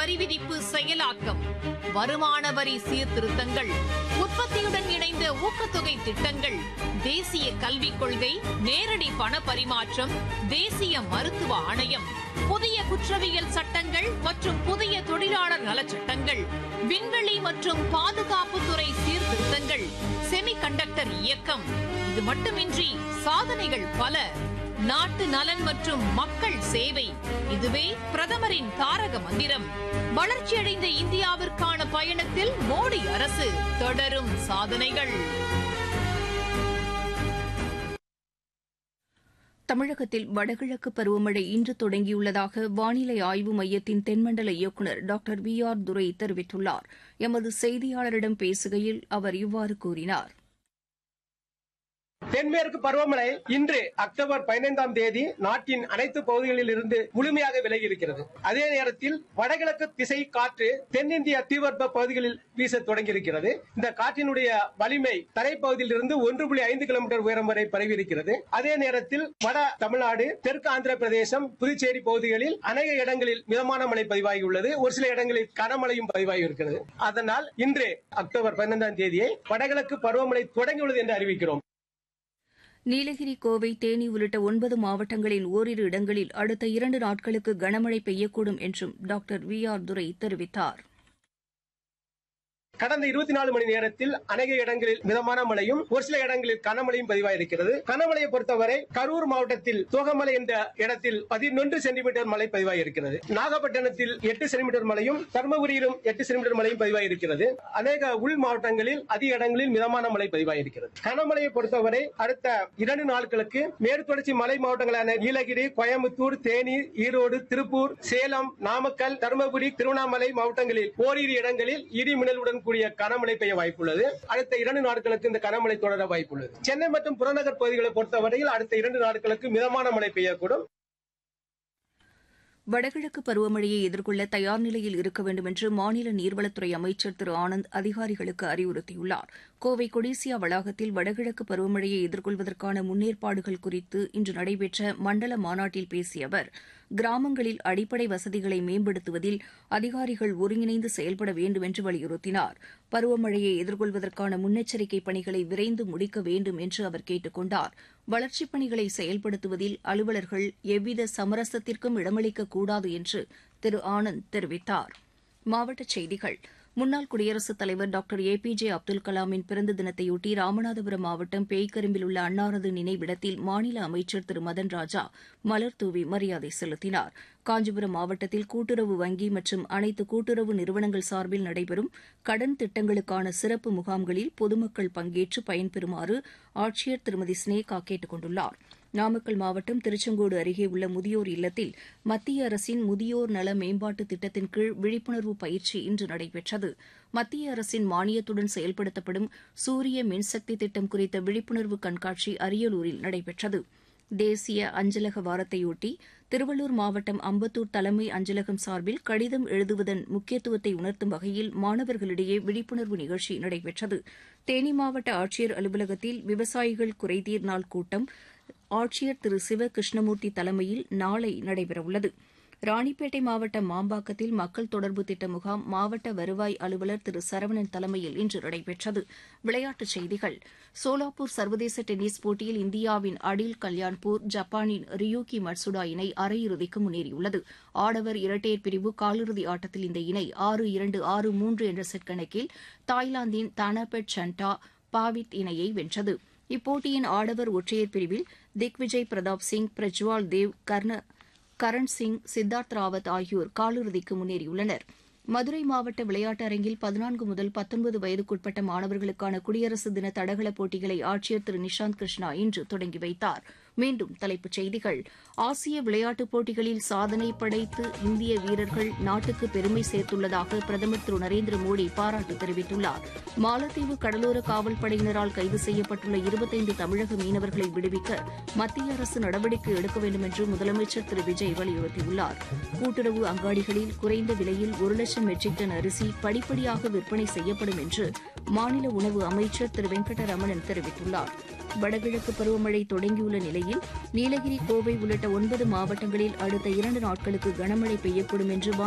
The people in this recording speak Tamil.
வரி விதிப்பு செயலாக்கம் வருமான வரி சீர்திருத்தங்கள் உற்பத்தியுடன் இணைந்த ஊக்கத்தொகை திட்டங்கள் தேசிய கல்விக் கொள்கை நேரடி பண பரிமாற்றம் தேசிய மருத்துவ ஆணையம் புதிய குற்றவியல் சட்டங்கள் மற்றும் புதிய தொழிலாளர் நலச் சட்டங்கள் விண்வெளி மற்றும் பாதுகாப்புத்துறை சீர்திருத்தங்கள் செமிகண்டக்டர் இயக்கம் இது மட்டுமின்றி சாதனைகள் பல நாட்டு நலன் மற்றும் மக்கள் சேவை இதுவே பிரதமரின் தாரக மந்திரம் வளர்ச்சியடைந்த இந்தியாவிற்கான பயணத்தில் மோடி அரசு தொடரும் சாதனைகள் தமிழகத்தில் வடகிழக்கு பருவமழை இன்று தொடங்கியுள்ளதாக வானிலை ஆய்வு மையத்தின் தென்மண்டல இயக்குநர் டாக்டர் வி ஆர் துரை தெரிவித்துள்ளார் எமது செய்தியாளரிடம் பேசுகையில் அவர் இவ்வாறு கூறினார் தென்மேற்கு பருவமழை இன்று அக்டோபர் பதினைந்தாம் தேதி நாட்டின் அனைத்து பகுதிகளில் இருந்து முழுமையாக விலகி இருக்கிறது அதே நேரத்தில் வடகிழக்கு திசை காற்று தென்னிந்திய தீவிரப்ப பகுதிகளில் வீச தொடங்கியிருக்கிறது இந்த காற்றினுடைய வலிமை தரைப்பகுதியில் இருந்து ஒன்று புள்ளி ஐந்து கிலோமீட்டர் உயரம் வரை பரவி இருக்கிறது அதே நேரத்தில் வட தமிழ்நாடு தெற்கு ஆந்திர பிரதேசம் புதுச்சேரி பகுதிகளில் அநேக இடங்களில் மிதமான மழை பதிவாகியுள்ளது ஒரு சில இடங்களில் கனமழையும் பதிவாகி இருக்கிறது அதனால் இன்று அக்டோபர் பதினைந்தாம் தேதியை வடகிழக்கு பருவமழை தொடங்கியுள்ளது என்று அறிவிக்கிறோம் நீலகிரி கோவை தேனி உள்ளிட்ட ஒன்பது மாவட்டங்களின் ஓரிரு இடங்களில் அடுத்த இரண்டு நாட்களுக்கு கனமழை பெய்யக்கூடும் என்றும் டாக்டர் வி ஆர் துரை தெரிவித்தார் கடந்த இருபத்தி நாலு மணி நேரத்தில் அநேக இடங்களில் மிதமான மழையும் ஒரு சில இடங்களில் கனமழையும் பதிவாயிருக்கிறது கனமழையை பொறுத்தவரை கரூர் மாவட்டத்தில் தோகமலை என்ற இடத்தில் பதினொன்று சென்டிமீட்டர் மழை பதிவாயிருக்கிறது நாகப்பட்டினத்தில் எட்டு சென்டிமீட்டர் மழையும் தருமபுரியிலும் எட்டு சென்டிமீட்டர் மழையும் பதிவாயிருக்கிறது அநேக உள் மாவட்டங்களில் அதிக இடங்களில் மிதமான மழை பதிவாயிருக்கிறது கனமழையை பொறுத்தவரை அடுத்த இரண்டு நாட்களுக்கு மேற்கு தொடர்ச்சி மலை மாவட்டங்களான நீலகிரி கோயம்புத்தூர் தேனி ஈரோடு திருப்பூர் சேலம் நாமக்கல் தருமபுரி திருவண்ணாமலை மாவட்டங்களில் ஓரிரு இடங்களில் இடி மின்னலுடன் கூடிய கனமழை பெய்ய வாய்ப்புள்ளது அடுத்த இரண்டு நாட்களுக்கு இந்த கனமழை தொடர வாய்ப்புள்ளது சென்னை மற்றும் புறநகர் பகுதிகளை பொறுத்தவரையில் அடுத்த இரண்டு நாட்களுக்கு மிதமான மழை பெய்யக்கூடும் வடகிழக்கு பருவமழையை எதிர்கொள்ள தயார் நிலையில் இருக்க வேண்டும் என்று மாநில நீர்வளத்துறை அமைச்சர் திரு ஆனந்த் அதிகாரிகளுக்கு அறிவுறுத்தியுள்ளார் கோவை கொடிசியா வளாகத்தில் வடகிழக்கு பருவமழையை எதிர்கொள்வதற்கான முன்னேற்பாடுகள் குறித்து இன்று நடைபெற்ற மண்டல மாநாட்டில் பேசிய அவர் கிராமங்களில் அடிப்படை வசதிகளை மேம்படுத்துவதில் அதிகாரிகள் ஒருங்கிணைந்து செயல்பட வேண்டும் என்று வலியுறுத்தினார் பருவமழையை எதிர்கொள்வதற்கான முன்னெச்சரிக்கை பணிகளை விரைந்து முடிக்க வேண்டும் என்று அவர் கேட்டுக் கொண்டார் வளர்ச்சிப் பணிகளை செயல்படுத்துவதில் அலுவலர்கள் எவ்வித சமரசத்திற்கும் இடமளிக்கக் கூடாது என்று திரு ஆனந்த் தெரிவித்தார் மாவட்டச் செய்திகள் முன்னாள் குடியரசுத் தலைவர் doctor A P J Abdul கலாமின் பிறந்த தினத்தையொட்டி ராமநாதபுரம் மாவட்டம் பேய்கரும்பில் உள்ள அன்னாரது நினைவிடத்தில் மாநில அமைச்சர் திரு மதன் ராஜா மலர் தூவி மரியாதை செலுத்தினார் காஞ்சிபுரம் மாவட்டத்தில் கூட்டுறவு வங்கி மற்றும் அனைத்து கூட்டுறவு நிறுவனங்கள் சார்பில் நடைபெறும் கடன் திட்டங்களுக்கான சிறப்பு முகாம்களில் பொதுமக்கள் பங்கேற்று பயன்பெறுமாறு ஆட்சியர் திருமதி ஸ்னேகா கேட்டுக் கொண்டுள்ளார் நாமக்கல் மாவட்டம் திருச்செங்கோடு அருகே உள்ள முதியோர் இல்லத்தில் மத்திய அரசின் முதியோர் நல மேம்பாட்டு திட்டத்தின் கீழ் விழிப்புணர்வு பயிற்சி இன்று நடைபெற்றது மத்திய அரசின் மானியத்துடன் செயல்படுத்தப்படும் சூரிய மின்சக்தி திட்டம் குறித்த விழிப்புணர்வு கண்காட்சி அரியலூரில் நடைபெற்றது தேசிய அஞ்சலக வாரத்தையொட்டி திருவள்ளூர் மாவட்டம் அம்பத்தூர் தலைமை அஞ்சலகம் சார்பில் கடிதம் எழுதுவதன் முக்கியத்துவத்தை உணர்த்தும் வகையில் மாணவர்களிடையே விழிப்புணர்வு நிகழ்ச்சி நடைபெற்றது தேனி மாவட்ட ஆட்சியர் அலுவலகத்தில் விவசாயிகள் குறைதீர் நாள் கூட்டம் ஆட்சியர் திரு சிவ கிருஷ்ணமூர்த்தி தலைமையில் நாளை நடைபெறவுள்ளது ராணிப்பேட்டை மாவட்டம் மாம்பாக்கத்தில் மக்கள் தொடர்பு திட்ட முகாம் மாவட்ட வருவாய் அலுவலர் திரு சரவணன் தலைமையில் இன்று நடைபெற்றது விளையாட்டுச் செய்திகள் சோலாப்பூர் சர்வதேச டென்னிஸ் போட்டியில் இந்தியாவின் அடில் கல்யாண்பூர் ஜப்பானின் ரியூகி மட்சுடா இணை அரையிறுதிக்கு முன்னேறியுள்ளது ஆடவர் இரட்டையர் பிரிவு காலிறுதி ஆட்டத்தில் இந்த இணை ஆறு இரண்டு ஆறு மூன்று என்ற செட் கணக்கில் தாய்லாந்தின் தானாபெட் சண்டா பாவித் இணையை வென்றது இப்போட்டியின் ஆடவர் ஒற்றையர் பிரிவில் திக்விஜய் பிரதாப் சிங் பிரஜ்வால் தேவ் கர்ண கரண் சிங் சித்தார்த் ராவத் ஆகியோர் காலிறுதிக்கு முன்னேறியுள்ளனர் மதுரை மாவட்ட விளையாட்டு அரங்கில் பதினான்கு முதல் பத்தொன்பது வயதுக்குட்பட்ட மாணவர்களுக்கான குடியரசு தின தடகள போட்டிகளை ஆட்சியர் திரு நிஷாந்த் கிருஷ்ணா இன்று தொடங்கி வைத்தார் மீண்டும் தலைப்புச் செய்திகள் ஆசிய விளையாட்டுப் போட்டிகளில் சாதனை படைத்து இந்திய வீரர்கள் நாட்டுக்கு பெருமை சேர்த்துள்ளதாக பிரதமர் திரு நரேந்திர மோடி பாராட்டு தெரிவித்துள்ளார் மாலத்தீவு கடலோர காவல் படையினரால் கைது செய்யப்பட்டுள்ள இருபத்தைந்து தமிழக மீனவர்களை விடுவிக்க மத்திய அரசு நடவடிக்கை எடுக்க வேண்டும் என்று முதலமைச்சர் திரு விஜய் வலியுறுத்தியுள்ளார் கூட்டுறவு அங்காடிகளில் குறைந்த விலையில் ஒரு லட்சம் மெட்ரிக் டன் அரிசி படிப்படியாக விற்பனை செய்யப்படும் என்று மாநில உணவு அமைச்சர் திரு வெங்கடரமணன் தெரிவித்துள்ளார் வடகிழக்கு பருவமழை தொடங்கியுள்ள நிலையில் நீலகிரி கோவை உள்ளிட்ட ஒன்பது மாவட்டங்களில் அடுத்த இரண்டு நாட்களுக்கு கனமழை பெய்யக்கூடும் என்று